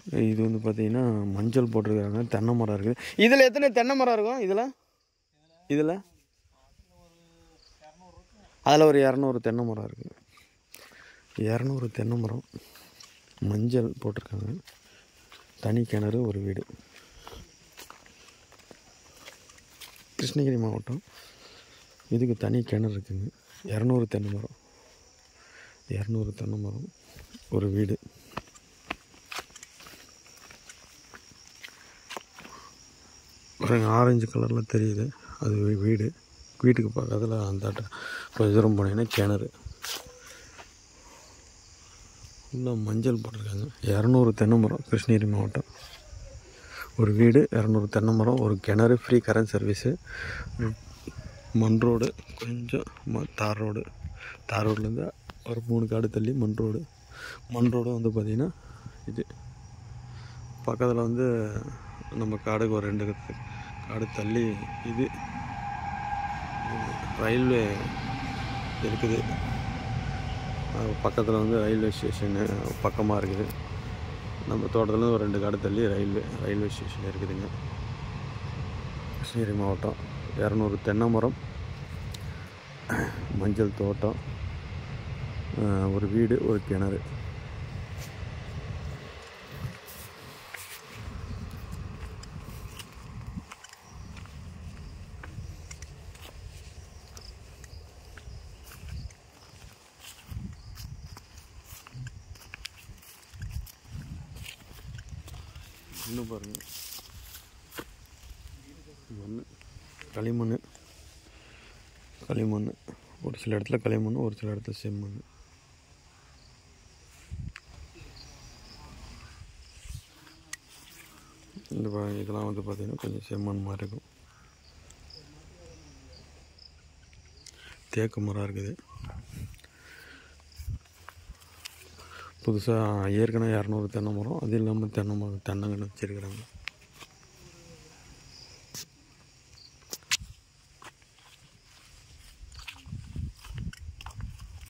இது வந்து பார்த்தீங்கன்னா மஞ்சள் போட்டிருக்காங்க தென்னை மரம் இருக்குது இதில் எத்தனை தென்னை மரம் இருக்கும் இதில் இதில் அதில் ஒரு இரநூறு தென்னை மரம் இருக்குது இரநூறு தென்னை மரம் மஞ்சள் போட்டிருக்காங்க தனி கிணறு ஒரு வீடு கிருஷ்ணகிரி மாவட்டம் இதுக்கு தனி கிணறு இருக்குங்க இரநூறு தென்னை மரம் இரநூறு தென்னை மரம் ஒரு வீடு ஒரு ஆரஞ்சு கலரில் தெரியுது அது வீ- வீடு வீட்டுக்கு பக்கத்தில் அந்த கொஞ்சம் தூரம் போனீங்கன்னா கிணறு ஃபுல்லாக மஞ்சள் போட்டிருக்காங்க இரநூறு தென்னை மரம் கிருஷ்ணகிரி மாவட்டம் ஒரு வீடு இரநூறு தென்னை மரம் ஒரு கிணறு ஃப்ரீ கரண்ட் சர்வீஸு மண் ரோடு கொஞ்சம் ம தார் ரோடு தார் ரோட்லேருந்து ஒரு மூணு காடு தள்ளி மண் ரோடு மண் ரோடு வந்து பார்த்திங்கன்னா இது பக்கத்தில் வந்து நம்ம காடுக்கு ஒரு ரெண்டு காடு தள்ளி இது ரயில்வே இருக்குது அது பக்கத்தில் வந்து ரயில்வே ஸ்டேஷனு பக்கமாக இருக்குது நம்ம தோட்டத்தில் ஒரு ரெண்டு காடு தள்ளி ரயில்வே ரயில்வே ஸ்டேஷன் இருக்குதுங்க கிருஷ்ணகிரி மாவட்டம் இரநூறு தென்னை மரம் மஞ்சள் தோட்டம் அஹ், ஒரு வீடு ஒரு கிணறு இன்னும் பாருங்க மண் களிமண் களிமண் ஒரு சில இடத்துல களிமண் ஒரு சில இடத்துல செம்மண் இந்த பா- இதெல்லாம் வந்து பார்த்திங்கன்னா கொஞ்சம் செம்மண் மாதிரி இருக்கும் தேக்கு மரம் இருக்குது புதுசாக ஏற்கனவே இரநூறு தென்னை மரம் அது இல்லாமல் தென்னை மரம் தென்னங்கன்று வச்சுருக்குறாங்க